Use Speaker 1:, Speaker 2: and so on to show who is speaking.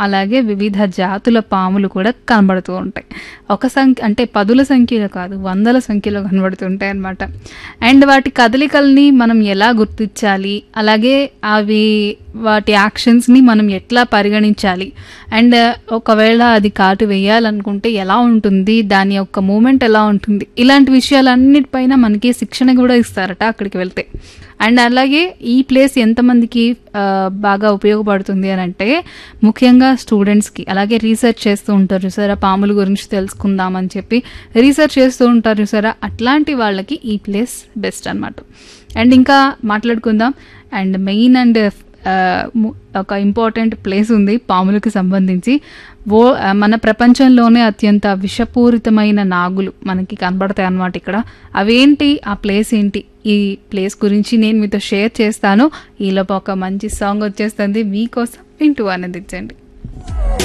Speaker 1: అలాగే వివిధ జాతుల పాములు కూడా కనబడుతూ ఉంటాయి ఒక సంఖ్య అంటే పదుల సంఖ్యలో కాదు వందల సంఖ్యలో కనబడుతుంటాయి అన్నమాట అండ్ వాటి కదలికల్ని మనం ఎలా గుర్తించాలి అలాగే అవి వాటి యాక్షన్స్ని మనం ఎట్లా పరిగణించాలి అండ్ ఒకవేళ అది కాటు వేయాలనుకుంటే ఎలా ఉంటుంది దాని యొక్క మూమెంట్ ఎలా ఉంటుంది ఇలాంటి విషయాలన్నిటిపైన మనకి శిక్షణ కూడా ఇస్తారట అక్కడికి వెళ్తే అండ్ అలాగే ఈ ప్లేస్ ఎంతమందికి ఆ, బాగా ఉపయోగపడుతుంది అని అంటే ముఖ్యంగా స్టూడెంట్స్కి అలాగే రీసెర్చ్ చేస్తూ ఉంటారు చూసారా పాముల గురించి తెలుసుకుందాం అని చెప్పి రీసెర్చ్ చేస్తూ ఉంటారు చూసారా అట్లాంటి వాళ్ళకి ఈ ప్లేస్ బెస్ట్ అన్నమాట అండ్ ఇంకా మాట్లాడుకుందాం అండ్ మెయిన్ అండ్ ఆ, ము- ఒక ఇంపార్టెంట్ ప్లేస్ ఉంది పాములకు సంబంధించి ఓ ఆ, మన ప్రపంచంలోనే అత్యంత విషపూరితమైన నాగులు మనకి కనబడతాయి అన్నమాట ఇక్కడ అవేంటి ఆ ప్లేస్ ఏంటి ఈ ప్లేస్ గురించి నేను మీతో షేర్ చేస్తాను ఈలోపు ఒక మంచి సాంగ్ వచ్చేస్తుంది మీకోసం వింటూ ఆనందించండి